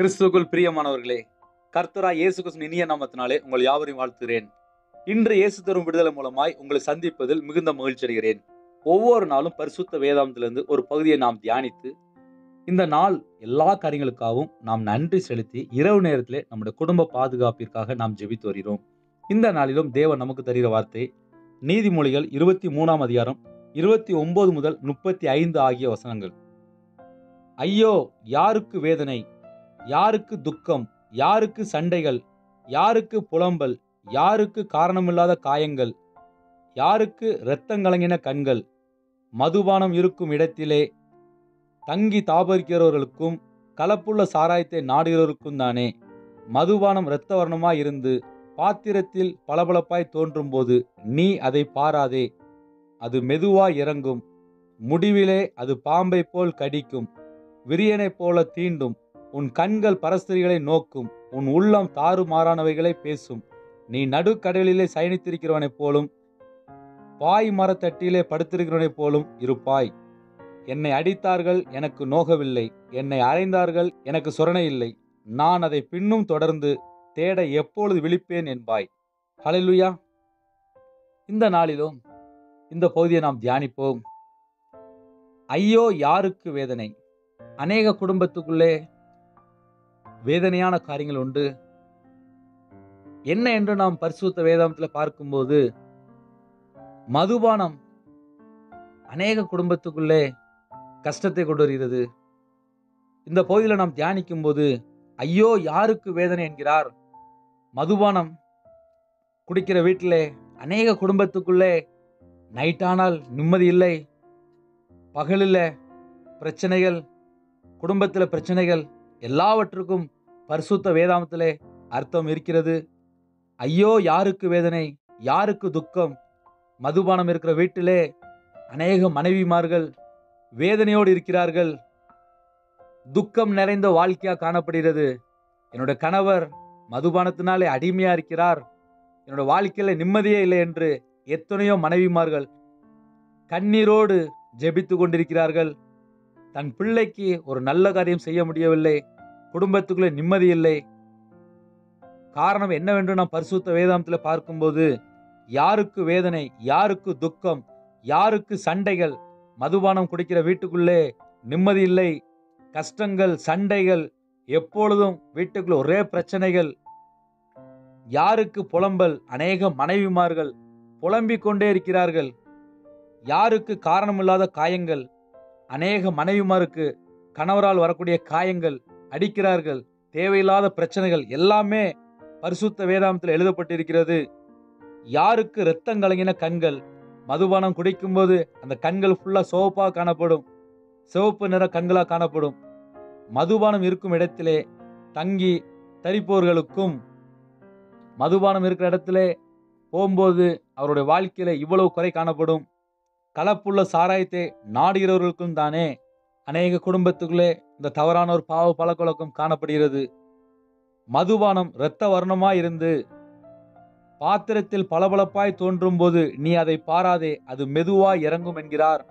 கிறிஸ்துவுக்குள் பிரியமானவர்களே கர்த்தரா இயேசு கிறிஸ்துவின் இனிய நாமத்தினாலே உங்கள் யாவரையும் வாழ்த்துகிறேன் இன்று இயேசு தரும் விடுதலை மூலமாய் உங்களை சந்திப்பதில் மிகுந்த மகிழ்ச்சி அடைகிறேன் ஒவ்வொரு நாளும் பரிசுத்த வேதாந்தத்திலிருந்து ஒரு பகுதியை நாம் தியானித்து இந்த நாள் எல்லா காரியங்களுக்காகவும் நாம் நன்றி செலுத்தி இரவு நேரத்திலே நம்முடைய குடும்ப பாதுகாப்பிற்காக நாம் ஜெபித்து வருகிறோம் இந்த நாளிலும் தேவன் நமக்கு தருகிற வார்த்தை நீதிமொழிகள் இருபத்தி மூணாம் அதிகாரம் இருபத்தி ஒன்பது முதல் முப்பத்தி ஐந்து ஆகிய வசனங்கள் ஐயோ யாருக்கு வேதனை யாருக்கு துக்கம் யாருக்கு சண்டைகள் யாருக்கு புலம்பல் யாருக்கு காரணமில்லாத காயங்கள் யாருக்கு இரத்தங்கலங்கின கண்கள் மதுபானம் இருக்கும் இடத்திலே தங்கி தாபரிக்கிறவர்களுக்கும் கலப்புள்ள சாராயத்தை நாடுகிறவருக்கும் தானே மதுபானம் இரத்த வர்ணமாய் இருந்து பாத்திரத்தில் பளபளப்பாய் தோன்றும்போது நீ அதை பாராதே அது மெதுவாய் இறங்கும் முடிவிலே அது பாம்பை போல் கடிக்கும் விரியனைப் போல தீண்டும் உன் கண்கள் பரஸ்திரிகளை நோக்கும் உன் உள்ளம் தாறுமாறானவைகளை பேசும் நீ நடுக்கடலிலே சயனித்திருக்கிறவனைப் போலும் பாய் மரத்தட்டிலே படுத்திருக்கிறவனைப் போலும் இருப்பாய் என்னை அடித்தார்கள் எனக்கு நோகவில்லை என்னை அறைந்தார்கள் எனக்கு சொரணை இல்லை நான் அதை பின்னும் தொடர்ந்து தேட எப்பொழுது விழிப்பேன் என்பாய் ஹalleluya இந்த நாளிலும் இந்த பகுதியை நாம் தியானிப்போம் ஐயோ யாருக்கு வேதனை அநேக குடும்பத்துக்குள்ளே வேதனையான காரியங்கள் உண்டு என்ன என்று நாம் பரிசுத்த வேதாந்தத்தில் பார்க்கும்போது மதுபானம் அநேக குடும்பத்துக்குள்ளே கஷ்டத்தை கொண்டு வருகிறது இந்த பகுதியில் நாம் தியானிக்கும் போது ஐயோ யாருக்கு வேதனை என்கிறார் மதுபானம் குடிக்கிற வீட்டிலே அநேக குடும்பத்துக்குள்ளே நைட்டானால் நிம்மதி இல்லை பகலில் பிரச்சனைகள் குடும்பத்தில் பிரச்சனைகள் எல்லாவற்றுக்கும் பரிசுத்த வேதாந்தத்திலே அர்த்தம் இருக்கிறது ஐயோ யாருக்கு வேதனை யாருக்கு துக்கம் மதுபானம் இருக்கிற வீட்டிலே அநேக மனைவிமார்கள் வேதனையோடு இருக்கிறார்கள் துக்கம் நிறைந்த வாழ்க்கையா காணப்படுகிறது என்னோட கணவர் மதுபானத்தினாலே அடிமையா இருக்கிறார் என்னோட வாழ்க்கையில நிம்மதியே இல்லை என்று எத்தனையோ மனைவிமார்கள் கண்ணீரோடு ஜெபித்து கொண்டிருக்கிறார்கள் தன் பிள்ளைக்கு ஒரு நல்ல காரியம் செய்ய முடியவில்லை குடும்பத்துக்குள்ளே நிம்மதி இல்லை காரணம் என்னவென்று நாம் பரிசுத்த வேதாந்தத்தில் பார்க்கும்போது யாருக்கு வேதனை யாருக்கு துக்கம் யாருக்கு சண்டைகள் மதுபானம் குடிக்கிற வீட்டுக்குள்ளே நிம்மதி இல்லை கஷ்டங்கள் சண்டைகள் எப்பொழுதும் வீட்டுக்குள்ள ஒரே பிரச்சனைகள் யாருக்கு புலம்பல் அநேக மனைவிமார்கள் புலம்பிக் கொண்டே இருக்கிறார்கள் யாருக்கு காரணமில்லாத காயங்கள் அநேக மனைவிமாருக்கு கணவரால் வரக்கூடிய காயங்கள் அடிக்கிறார்கள் தேவையில்லாத பிரச்சனைகள் எல்லாமே பரிசுத்த வேதாந்தத்தில் எழுதப்பட்டிருக்கிறது யாருக்கு இரத்தம் கலங்கின கண்கள் மதுபானம் குடிக்கும்போது அந்த கண்கள் ஃபுல்லா சிவப்பா காணப்படும் சிவப்பு நிற கண்களா காணப்படும் மதுபானம் இருக்கும் இடத்திலே தங்கி தரிப்பவர்களுக்கும் மதுபானம் இருக்கிற இடத்திலே போகும்போது அவருடைய வாழ்க்கையில இவ்வளவு குறை காணப்படும் கலப்புள்ள சாராயத்தை நாடுகிறவர்களுக்கும் தானே அநேக குடும்பத்துக்குள்ளே இந்த தவறான ஒரு பாவ பழக்கவழக்கம் காணப்படுகிறது மதுபானம் இரத்த வர்ணமாய் இருந்து பாத்திரத்தில் பளபளப்பாய் தோன்றும் போது நீ அதை பாராதே அது மெதுவாய் இறங்கும் என்கிறார்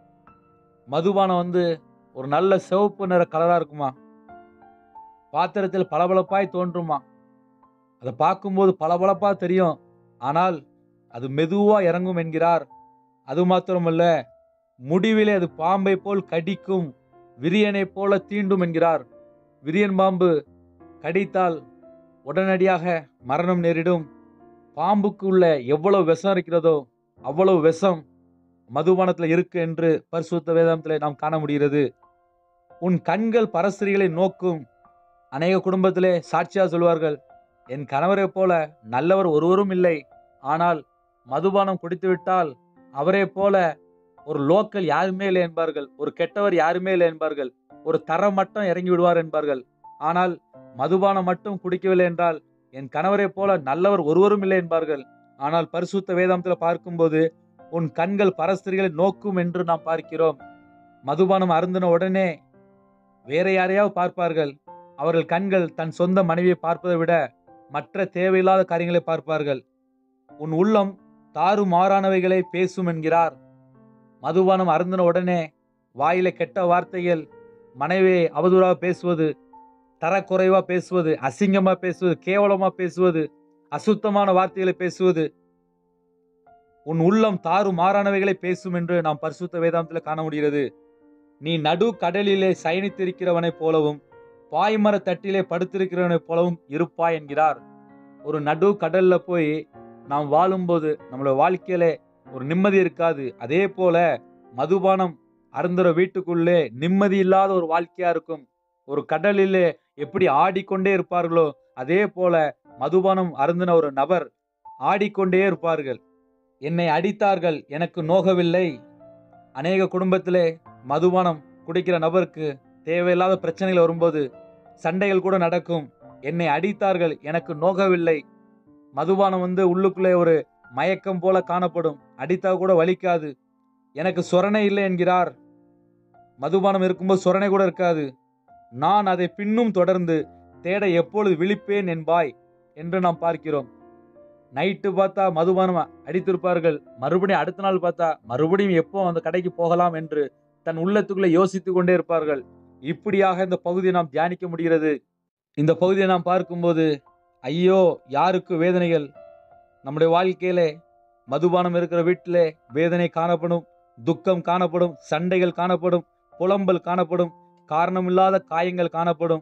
மதுபானம் வந்து ஒரு நல்ல சிவப்பு நிற கலரா இருக்குமா பாத்திரத்தில் பளபளப்பாய் தோன்றுமா அதை பார்க்கும்போது பளபளப்பா தெரியும் ஆனால் அது மெதுவா இறங்கும் என்கிறார் அது மாத்திரமல்ல முடிவிலே அது பாம்பை போல் கடிக்கும் விரியனைப் போல தீண்டும் என்கிறார் விரியன் பாம்பு கடித்தால் உடனடியாக மரணம் நேரிடும் பாம்புக்கு உள்ள எவ்வளவு விஷம் இருக்கிறதோ அவ்வளவு விஷம் மதுபானத்தில் இருக்கு என்று பரிசுத்த வேதாந்தத்தில் நாம் காண முடிகிறது உன் கண்கள் பரஸ்திரிகளை நோக்கும் அநேக குடும்பத்திலே சாட்சியா சொல்வார்கள் என் கணவரை போல நல்லவர் ஒருவரும் இல்லை ஆனால் மதுபானம் குடித்துவிட்டால் அவரை போல ஒரு லோக்கல் யாருமே இல்லை என்பார்கள் ஒரு கெட்டவர் யாருமே இல்லை என்பார்கள் ஒரு தரம் மட்டும் இறங்கி விடுவார் என்பார்கள் ஆனால் மதுபானம் மட்டும் குடிக்கவில்லை என்றால் என் கணவரை போல நல்லவர் ஒருவரும் இல்லை என்பார்கள் ஆனால் பரிசுத்த வேதாந்தத்தில் பார்க்கும்போது உன் கண்கள் பரஸ்திரிகளை நோக்கும் என்று நாம் பார்க்கிறோம் மதுபானம் அருந்தின உடனே வேற யாரையாவது பார்ப்பார்கள் அவர்கள் கண்கள் தன் சொந்த மனைவியை பார்ப்பதை விட மற்ற தேவையில்லாத காரியங்களை பார்ப்பார்கள் உன் உள்ளம் தாறு மாறானவைகளை பேசும் என்கிறார் மதுபானம் அருந்தின உடனே வாயில கெட்ட வார்த்தைகள் மனைவியை அவதூறாக பேசுவது தரக்குறைவா பேசுவது அசிங்கமா பேசுவது கேவலமா பேசுவது அசுத்தமான வார்த்தைகளை பேசுவது உன் உள்ளம் தாறு மாறானவைகளை பேசும் என்று நாம் பரிசுத்த வேதாந்தத்தில் காண முடிகிறது நீ நடு கடலிலே சயனித்திருக்கிறவனைப் போலவும் பாய்மர தட்டிலே படுத்திருக்கிறவனைப் போலவும் இருப்பாய் என்கிறார் ஒரு நடு கடல்ல போய் நாம் வாழும்போது நம்மளோட வாழ்க்கையில ஒரு நிம்மதி இருக்காது அதே போல மதுபானம் அருந்துற வீட்டுக்குள்ளே நிம்மதி இல்லாத ஒரு வாழ்க்கையா இருக்கும் ஒரு கடலிலே எப்படி ஆடிக்கொண்டே இருப்பார்களோ அதே போல மதுபானம் அருந்தின ஒரு நபர் ஆடிக்கொண்டே இருப்பார்கள் என்னை அடித்தார்கள் எனக்கு நோகவில்லை அநேக குடும்பத்திலே மதுபானம் குடிக்கிற நபருக்கு தேவையில்லாத பிரச்சனைகள் வரும்போது சண்டைகள் கூட நடக்கும் என்னை அடித்தார்கள் எனக்கு நோகவில்லை மதுபானம் வந்து உள்ளுக்குள்ளே ஒரு மயக்கம் போல காணப்படும் அடித்தா கூட வலிக்காது எனக்கு சொரணை இல்லை என்கிறார் மதுபானம் இருக்கும்போது சொரணை கூட இருக்காது நான் அதை பின்னும் தொடர்ந்து தேட எப்பொழுது விழிப்பேன் என்பாய் என்று நாம் பார்க்கிறோம் நைட்டு பார்த்தா மதுபானம் அடித்திருப்பார்கள் மறுபடியும் அடுத்த நாள் பார்த்தா மறுபடியும் எப்போ அந்த கடைக்கு போகலாம் என்று தன் உள்ளத்துக்குள்ளே யோசித்துக் கொண்டே இருப்பார்கள் இப்படியாக இந்த பகுதியை நாம் தியானிக்க முடிகிறது இந்த பகுதியை நாம் பார்க்கும்போது ஐயோ யாருக்கு வேதனைகள் நம்முடைய வாழ்க்கையிலே மதுபானம் இருக்கிற வீட்டிலே வேதனை காணப்படும் துக்கம் காணப்படும் சண்டைகள் காணப்படும் புலம்பல் காணப்படும் காரணமில்லாத காயங்கள் காணப்படும்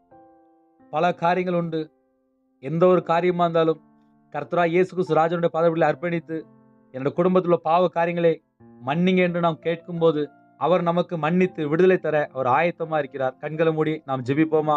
பல காரியங்கள் உண்டு எந்த ஒரு காரியமா இருந்தாலும் கர்த்தரா இயேசு கிறிஸ்து ராஜனுடைய பதவியில் அர்ப்பணித்து என்னோட குடும்பத்தில் உள்ள பாவ காரியங்களை மன்னிங்க என்று நாம் கேட்கும்போது அவர் நமக்கு மன்னித்து விடுதலை தர அவர் ஆயத்தமா இருக்கிறார் கண்களை மூடி நாம் ஜெபிப்போமா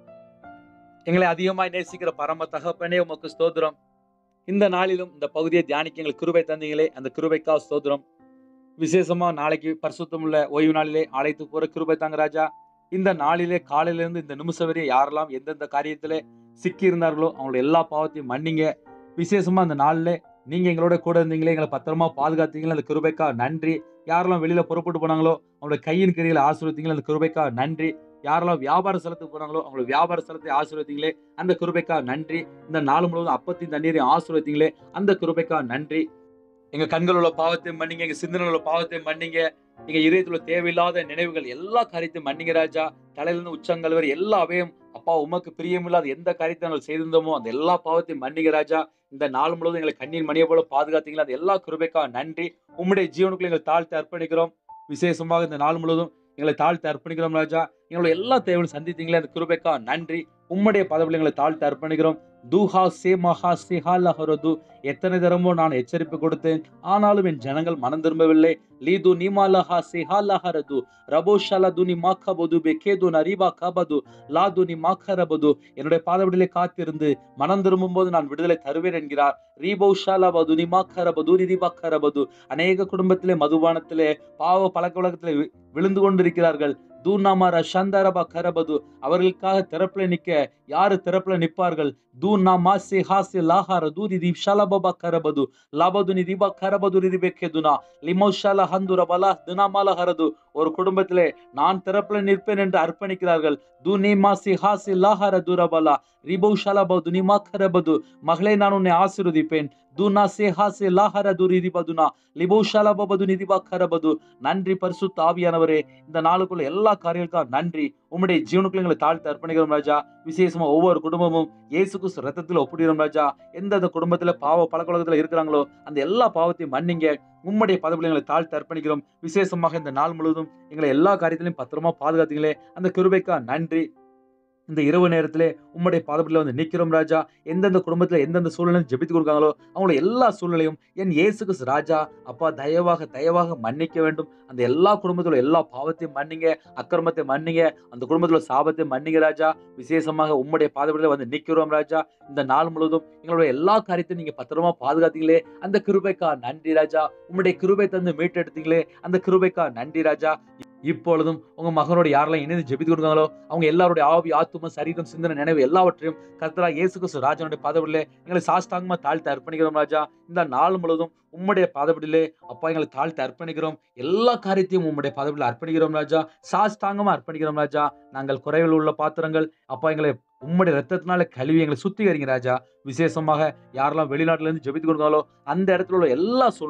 எங்களை அதிகமாய் நேசிக்கிற பரம தகப்பனே உமக்கு ஸ்தோத்திரம் இந்த நாளிலும் இந்த பகுதியை தியானிக்க எங்களுக்கு கிருபை தந்தீங்களே அந்த கிருபைக்காக ஸ்தோத்திரம் விசேஷமா நாளைக்கு பரிசுத்தமுள்ள ஓய்வு நாளிலே அழைத்து போற கிருபை தாங்க ராஜா இந்த நாளிலே காலையிலிருந்து இந்த நிமிஷம் வரை யாரெல்லாம் எந்தெந்த காரியத்திலே சிக்கி இருந்தார்களோ அவங்களோட எல்லா பாவத்தையும் மன்னிங்க விசேஷமா அந்த நாளில் நீங்க எங்களோட கூட இருந்தீங்களே எங்களை பத்திரமா பாதுகாத்தீங்களே அந்த கிருபைக்கா நன்றி யாரெல்லாம் வெளியில புறப்பட்டு போனாங்களோ அவங்களோட கையின் கிரிகளை ஆசீர்வதிங்களே அந்த கிருபைக்கா நன்றி யாரெல்லாம் வியாபார ஸ்தலத்துக்கு போனாங்களோ அவங்களோட வியாபார ஸ்தலத்தை ஆசீர்வதிங்களே அந்த கிருபைக்கா நன்றி இந்த நாள் முழுவதும் அப்பத்தின் தண்ணீரை ஆசீர்வதிங்களே அந்த கிருபைக்கா நன்றி எங்க கண்கள் உள்ள பாவத்தை மன்னிங்க எங்க சிந்தனை உள்ள பாவத்தை மன்னிங்க எங்க இதயத்துல உள்ள தேவையில்லாத நினைவுகள் எல்லா காரியத்தையும் மன்னிங்க ராஜா தலையிலிருந்து உச்சங்கள் வரை எல்லா அவையும் அப்பா உமக்கு பிரியமில்லாத எந்த காரியத்தை நாங்கள் செய்திருந்தோமோ அந்த எல்லா பாவத்தையும் மன்னிங்க ராஜா இந்த நாள் முழுவதும் எங்களை கண்ணீர் மணியை போல பாதுகாத்தீங்களா அந்த எல்லா கிருபைக்கா நன்றி உம்முடைய ஜீவனுக்குள்ள எங்களை தாழ்த்தி அர்ப்பணிக்கிறோம் விசேஷமாக இந்த நாள் முழுவதும் எங்களை தாழ்த்தி அர்ப்பணிக்கிறோம் ராஜா எங்களோட எல்லா தேவையும் சந்தித்தீங்களே அந்த கிருபைக்கா நன்றி உம்முடைய பதவியில் எங்களை தாழ்த்தி அர்ப்பணிக்கிறோம் தூஹா சே மஹா சிஹா லஹரது எத்தனை தரமோ நான் எச்சரிப்பு கொடுத்தேன் ஆனாலும் என் ஜனங்கள் மனம் திரும்பவில்லை லீது நீமாலஹா சிஹா லஹரது ரபோஷால துனி மாக்கபது பெக்கேது நரிபா கபது லாது நீ மாக்கரபது என்னுடைய பாதவிடலை காத்திருந்து மனம் திரும்பும் போது நான் விடுதலை தருவேன் என்கிறார் ரீபௌஷாலா பது நீ மாக்கரபது நிதிபா கரபது அநேக குடும்பத்திலே மதுபானத்திலே பாவ பழக்க வழக்கத்திலே வி- விழுந்து கொண்டிருக்கிறார்கள் தூநாமார சந்தாரபா கரபது அவர்களுக்காக திறப்புல நிக்க யாரு திறப்புல நிற்பார்கள் தூனா மாசி ஹாசி லாஹார தூதி தி ஷலபபா கரபது லாபது நிதிபா கரபது நிதிபெக்கெதுனா லிமோஷால ஹந்துர பலா தினாமால ஹரது ஒரு குடும்பத்திலே நான் திறப்புல நிற்பேன் என்று அர்ப்பணிக்கிறார்கள் தூனி மாசி ஹாசி லாஹார துரபலா ரிபௌஷால பது நிமா கரபது மகளே நான் உன்னை ஆசீர்வதிப்பேன் தூனா சே ஹாசி லாஹார துரிதி பதுனா லிபௌஷால பபது நிதிபா கரபது நன்றி பரிசுத்த ஆவியானவரே இந்த நாளுக்குள்ள எல்லா காரியங்களுக்கும் நன்றி உம்முடைய ஜீவனுக்குள்ள எங்களை தாழ்த்து அர்ப்பணிக்கிறோம் ராஜா விசேஷமா ஒவ்வொரு குடும்பமும் இயேசு கிறிஸ்து ரத்தத்தில் ஒப்பிடுகிறோம் ராஜா எந்தெந்த குடும்பத்துல பாவ பழக்கவழக்கத்துல இருக்கிறாங்களோ அந்த எல்லா பாவத்தையும் மன்னிங்க உம்முடைய பதவியில் எங்களை தாழ்த்து அர்ப்பணிக்கிறோம் விசேஷமாக இந்த நாள் முழுவதும் எங்களை எல்லா காரியத்திலையும் பத்திரமா பாதுகாத்தீங்களே அந்த கிருபைக்கா நன்றி இந்த இரவு நேரத்திலே உம்முடைய பாதப்படியில் வந்து நிற்கிறோம் ராஜா எந்தெந்த குடும்பத்தில் எந்தெந்த சூழ்நிலையும் ஜெபித்து கொடுக்காங்களோ அவங்களோட எல்லா சூழ்நிலையும் என் இயேசு கிறிஸ்து ராஜா அப்பா தயவாக தயவாக மன்னிக்க வேண்டும் அந்த எல்லா குடும்பத்தில் எல்லா பாவத்தையும் மன்னிங்க அக்கிரமத்தை மன்னிங்க அந்த குடும்பத்தில் சாபத்தை மன்னிங்க ராஜா விசேஷமாக உம்முடைய பாதப்படியில் வந்து நிற்கிறோம் ராஜா இந்த நாள் முழுவதும் எங்களுடைய எல்லா காரியத்தையும் நீங்க பத்திரமா பாதுகாத்தீங்களே அந்த கிருபைக்கா நன்றி ராஜா உம்முடைய கிருபை தந்து மீட்டெடுத்தீங்களே அந்த கிருபைக்கா நன்றி ராஜா இப்பொழுதும் உங்க மகனோட யாரெல்லாம் இணைந்து ஜெபித்து கொடுக்காங்களோ அவங்க எல்லாருடைய ஆவி ஆத்தும சரீரம் சிந்தனை நினைவு எல்லாவற்றையும் கர்த்தரா இயேசு கிறிஸ்து ராஜனுடைய பதவியிலே எங்களை சாஸ்தாங்கமா தாழ்த்தி அர்ப்பணிக்கிறோம் ராஜா இந்த நாள் முழுவதும் உம்முடைய பதவியிலே அப்பா எங்களை தாழ்த்தி அர்ப்பணிக்கிறோம் எல்லா காரியத்தையும் உம்முடைய பதவியில் அர்ப்பணிக்கிறோம் ராஜா சாஸ்தாங்கமா அர்ப்பணிக்கிறோம் ராஜா நாங்கள் குறைவில் உள்ள பாத்திரங்கள் அப்பா எங்களை உம்முடைய ரத்தத்தினால கழுவி எங்களை சுத்திகரிங்க ராஜா விசேஷமாக யாரெல்லாம் வெளிநாட்டுல இருந்து ஜெபித்து கொடுக்காங்களோ அந்த இடத்துல உள்ள எல்லா சூழ்நிலையும்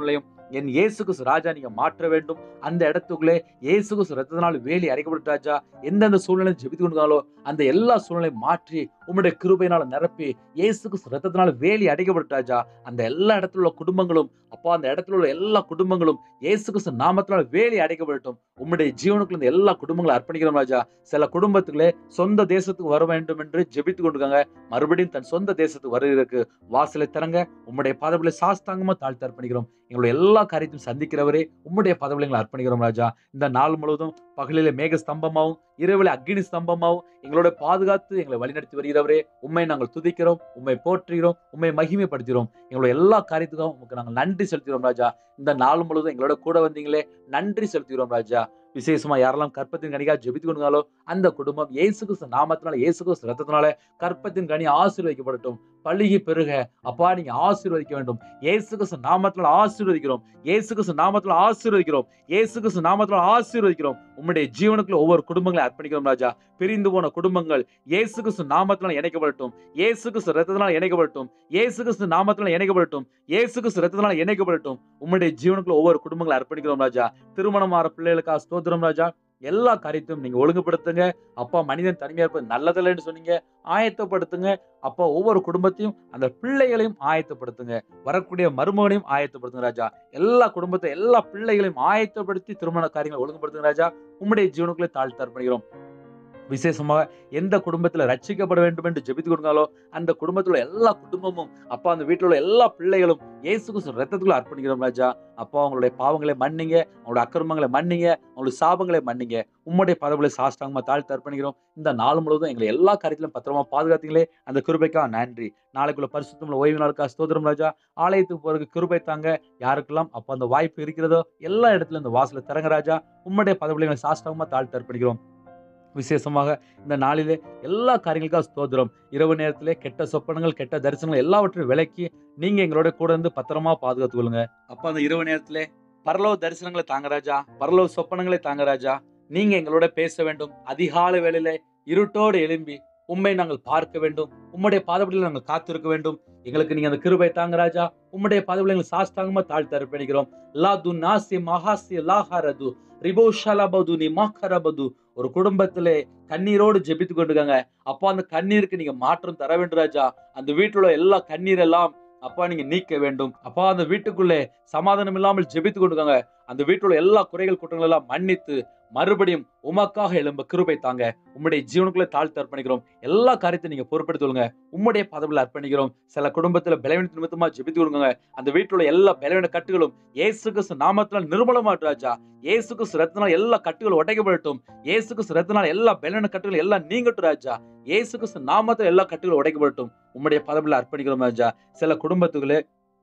என் இயேசு கிறிஸ்து ராஜா நீங்க மாற்ற வேண்டும் அந்த இடத்துக்குள்ளே இயேசு கிறிஸ்து ரத்தத்தினால் வேலி அடைக்கப்பட்டு ராஜா எந்தெந்த சூழ்நிலை ஜெபித்து கொண்டாலோ அந்த எல்லா சூழ்நிலையும் மாற்றி உம்முடைய கிருபையினால நிரப்பி இயேசு கிறிஸ்து ரத்தத்தினால் வேலி அடைக்கப்பட்டு ராஜா அந்த எல்லா இடத்துல உள்ள குடும்பங்களும் அப்பா அந்த இடத்துல உள்ள எல்லா குடும்பங்களும் இயேசு கிறிஸ்து நாமத்தினால் வேலி அடைக்கப்படட்டும் உம்முடைய ஜீவனுக்குள்ள இந்த எல்லா குடும்பங்களும் அர்ப்பணிக்கிறோம் ராஜா சில குடும்பத்துக்குள்ளே சொந்த தேசத்துக்கு வர வேண்டும் என்று ஜெபித்து கொண்டிருக்காங்க மறுபடியும் தன் சொந்த தேசத்துக்கு வருவதற்கு வாசலை திறங்க உம்முடைய பாதவிலை சாஸ்தாங்கமா தாழ்த்து அர்ப்பணிக்கிறோம் எங்களுடைய எல்லா காரியத்தையும் சந்திக்கிறவரே உம்முடைய பதவிகளை எங்களை அர்ப்பணிக்கிறோம் ராஜா இந்த நாள் முழுவதும் பகலிலே மேக ஸ்தம்பமாவும் இரவிலே அக்னி ஸ்தம்பமாவும் எங்களோட பாதுகாத்து எங்களை வழிநடத்தி வருகிறவரே உண்மை நாங்கள் துதிக்கிறோம் உண்மை போற்றுகிறோம் உண்மை மகிமைப்படுத்துகிறோம் எங்களோட எல்லா காரியத்துக்கும் உங்களுக்கு நாங்கள் நன்றி செலுத்துகிறோம் ராஜா இந்த நாள் முழுவதும் எங்களோட கூட வந்தீங்களே நன்றி செலுத்துகிறோம் ராஜா விசேஷமா யாரெல்லாம் கற்பத்தின் கனிகா ஜெபித்து கொண்டாலோ அந்த குடும்பம் இயேசு கிறிஸ்து நாமத்தினால இயேசு கிறிஸ்து ரத்தத்தினால கற்பத்தின் கனி ஆசீர்வதிக்கப்படட்டும் பழுகி பெருக அப்பா நீங்க ஆசீர்வதிக்க வேண்டும் இயேசு கிறிஸ்து நாமத்தினால ஆசீர்வதிக்கிறோம் இயேசு கிறிஸ்து நாமத்தினால ஆசீர்வதிக்கிறோம் இயேசு கிறிஸ்து நாமத்தினால ஆசீர்வதிக்கிறோம் உம்முடைய ஜீவனுக்குள்ள ஒவ்வொரு குடும்பங்களை அர்ப்பணிக்கிறோம் ராஜா பிரிந்து போன குடும்பங்கள் இயேசு கிறிஸ்து நாமத்தினால இணைக்கப்படட்டும் இயேசு கிறிஸ்து ரத்தத்தினால இணைக்கப்படட்டும் இயேசு கிறிஸ்து நாமத்தினால இணைக்கப்படட்டும் இயேசு கிறிஸ்து ரத்தத்தினால இணைக்கப்படட்டும் உம்முடைய ஜீவனுக்குள்ள ஒவ்வொரு குடும்பங்களை அர்ப்பணிக்கிறோம் ராஜா திருமணம் ஆற பிள்ளைகளுக்கா ஸ்தோத்திரம் ராஜா எல்லா காரியத்தையும் நீங்க ஒழுங்குபடுத்துங்க அப்பா மனிதன் தனிமையா இருப்பது நல்லதில்லைன்னு சொன்னீங்க ஆயத்தப்படுத்துங்க அப்பா ஒவ்வொரு குடும்பத்தையும் அந்த பிள்ளைகளையும் ஆயத்தப்படுத்துங்க வரக்கூடிய மருமகனையும் ஆயத்தப்படுத்துங்க ராஜா எல்லா குடும்பத்தை எல்லா பிள்ளைகளையும் ஆயத்தப்படுத்தி திருமண காரியங்களை ஒழுங்குபடுத்துங்க ராஜா உம்முடைய ஜீவனுக்குள்ளே தாழ்த்து அர்ப்பணிக்கிறோம் விசேஷமாக எந்த குடும்பத்துல ரட்சிக்கப்பட வேண்டும் என்று ஜெபித்து கொடுத்தாலோ அந்த குடும்பத்துல எல்லா குடும்பமும் அப்பா அந்த வீட்டில் உள்ள எல்லா பிள்ளைகளும் இயேசு கிறிஸ்து ரத்தத்துக்குள்ள அர்ப்பணிக்கிறோம் ராஜா அப்பா அவங்களுடைய பாவங்களை மன்னிங்க அவங்களோட அக்கிரமங்களை மன்னிங்க அவங்களுடைய சாபங்களை மன்னிங்க உம்முடைய பதவிகளை சாஷ்டாங்கமா தாழ்த்து அர்ப்பணிக்கிறோம் இந்த நாள் முழுவதும் எங்களை எல்லா காரியத்திலும் பத்திரமா பாதுகாத்தீங்களே அந்த கிருபைக்காக நன்றி நாளைக்குள்ள பரிசுத்தமுள்ள ஓய்வு நாளுக்கா ஸ்தோத்திரம் ராஜா ஆலயத்துக்கு போறதுக்கு கிருபை தாங்க யாருக்கெல்லாம் அப்ப அந்த வாய்ப்பு இருக்கிறதோ எல்லா இடத்துல இந்த வாசலை திறங்க ராஜா உம்முடைய பதவிகளை சாஷ்டாங்கமா தாழ்த்து அர்ப்பணிக்கிறோம் விசேஷமாக இந்த நாளிலே எல்லா காரியங்களுக்காக ஸ்தோத்திரம் இரவு நேரத்திலே கெட்ட சொப்பனங்கள் கெட்ட தரிசனங்கள் எல்லாவற்றையும் விலக்கி நீங்க எங்களோட கூட இருந்து பத்திரமா பாதுகாத்து கொள்ளுங்க அப்ப அந்த இரவு நேரத்திலே பரலோக தரிசனங்களை தாங்க ராஜா பரலோக சொப்பனங்களை தாங்க ராஜா நீங்க எங்களோட பேச வேண்டும் அதிகாலை வேளையில இருட்டோடு எழும்பி உண்மை நாங்கள் பார்க்க வேண்டும் உம்முடைய பாதபடியில் நாங்கள் காத்திருக்க வேண்டும் எங்களுக்கு நீங்க அந்த கிருபை தாங்க ராஜா உம்முடைய பாதபடியில் எங்களை சாஸ்தாங்கமா தாழ்த்து அர்ப்பணிக்கிறோம் லா து நாசி மகாசி லாஹாரது ரிபோஷாலபது நீ மாக்கரபது ஒரு குடும்பத்திலே கண்ணீரோடு ஜெபித்து கொண்டிருக்காங்க அப்பா அந்த கண்ணீருக்கு நீங்க மாற்றம் தர வேண்டும் ராஜா அந்த வீட்டுல உள்ள எல்லா கண்ணீர் எல்லாம் அப்பா நீங்க நீக்க வேண்டும் அப்பா அந்த வீட்டுக்குள்ளே சமாதானம் இல்லாமல் ஜெபித்து கொண்டிருக்காங்க அந்த வீட்டுல உள்ள எல்லா குறைகள் குற்றங்கள் எல்லாம் மன்னித்து மறுபடியும் உமக்காக எழும்ப கிருபை தாங்க உம்முடைய ஜீவனுக்குள்ளே தாழ்த்து அர்ப்பணிக்கிறோம் எல்லா காரியத்தையும் நீங்க பொறுப்பெடுத்துள்ளுங்க உம்முடைய பதவியில் அர்ப்பணிக்கிறோம் சில குடும்பத்துல பலவீன நிமித்தமா ஜெபித்து கொடுங்க அந்த வீட்டுல உள்ள எல்லா பலவீன கட்டுகளும் இயேசு கிறிஸ்து நாமத்தினால் நிர்மலமாட்டு ராஜா இயேசு கிறிஸ்து ரத்தினால் எல்லா கட்டுகளும் உடைக்கப்படட்டும் இயேசு கிறிஸ்து ரத்தினால் எல்லா பலவீன கட்டுகள் எல்லாம் நீங்கட்டும் ராஜா இயேசு கிறிஸ்து நாமத்தில் எல்லா கட்டுகளும் உடைக்கப்படட்டும் உம்முடைய பதவியில் அர்ப்பணிக்கிறோம் ராஜா சில குடும்பத்துகளே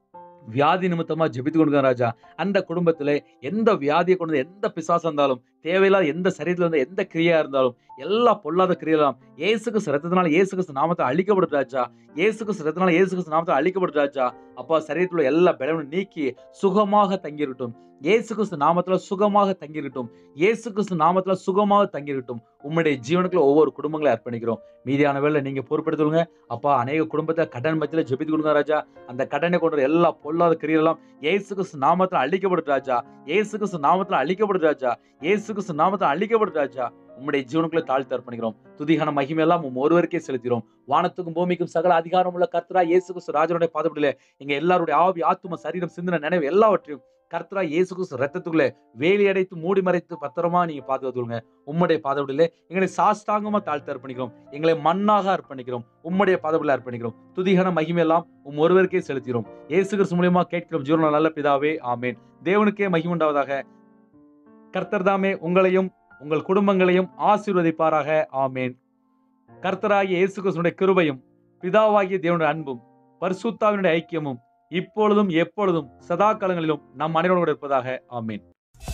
வியாதி நிமித்தமா ஜெபித்து கொண்டு ராஜா அந்த குடும்பத்துல எந்த வியாதியை கொண்டு வந்து எந்த பிசாசம் இருந்தாலும் தேவையில்லாத எந்த சரீரத்துல இருந்த எந்த கிரியா இருந்தாலும் எல்லா பொல்லாத கிரியெல்லாம் இயேசுக்கு ரத்தத்தினால இயேசுக்கு நாமத்தை அழிக்கப்படுது ராஜா இயேசுக்கு ரத்தத்தினால இயேசுக்கு நாமத்தை அழிக்கப்படுது ராஜா அப்பா சரீரத்துல எல்லா பலவனும் நீக்கி சுகமாக தங்கியிருக்கட்டும் இயேசு கிறிஸ்து நாமத்துல சுகமாக தங்கியிருக்கட்டும் இயேசு கிறிஸ்து நாமத்துல சுகமாக தங்கியிருக்கட்டும் உம்முடைய ஜீவனுக்குள்ள ஒவ்வொரு குடும்பங்களை அர்ப்பணிக்கிறோம் மீதியான வேலை நீங்க பொறுப்பெடுத்துருங்க அப்பா அநேக குடும்பத்தை கடன் மத்தியில ஜெபித்து கொடுங்க ராஜா அந்த கடனை கொண்ட எல்லா பொல்லாத கிரியெல்லாம் இயேசு கிறிஸ்து நாமத்துல அழிக்கப்படுது ராஜா இயேசு கிறிஸ்து நாமத்துல அழிக்கப்படுது ராஜா இயேசு கிறிஸ்து நாமத்துல அழிக்கப்படுது ராஜா உம்முடைய ஜீவனுக்குள்ள தாழ்த்து அர்ப்பணிக்கிறோம் துதிகான மகிமையெல்லாம் உம் ஒருவருக்கே செலுத்திறோம் வானத்துக்கும் பூமிக்கும் சகல அதிகாரம் உள்ள கர்த்தரா இயேசு கிறிஸ்து ராஜனுடைய பாதப்படியில எங்க எல்லாருடைய ஆவி ஆத்தும சரீரம் சிந்தன நினைவு எல்லாவற்றையும் கர்த்தரா இயேசு கிறிஸ்து ரத்தத்துக்குள்ளே வேலி அடைத்து மூடி மறைத்து பத்திரமா நீங்க பாதுகாத்துருங்க உம்முடைய பாதப்படியில எங்களை சாஷ்டாங்கமா தாழ்த்து அர்ப்பணிக்கிறோம் எங்களை மண்ணாக அர்ப்பணிக்கிறோம் உம்முடைய பாதப்படியில அர்ப்பணிக்கிறோம் துதிகான மகிமையெல்லாம் உம் ஒருவருக்கே செலுத்திறோம் இயேசு கிறிஸ்து மூலியமா கேட்கிறோம் ஜீவன நல்ல பிதாவே ஆமேன் தேவனுக்கே மகிமுண்டாவதாக கர்த்தர் தாமே உங்களையும் உங்கள் குடும்பங்களையும் ஆசீர்வதிப்பாராக ஆமேன் கர்த்தராகிய இயேசு கிறிஸ்துடைய கிருபையும் பிதாவாகிய தேவனுடைய அன்பும் பரிசுத்தாவினுடைய ஐக்கியமும் இப்பொழுதும் எப்பொழுதும் சதா காலங்களிலும் நம் அனைவரோடு இருப்பதாக ஆமேன்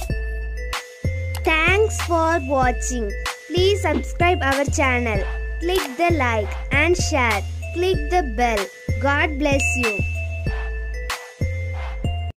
Thanks for watching. Please subscribe our channel. Click the like and share. Click the bell. God bless you.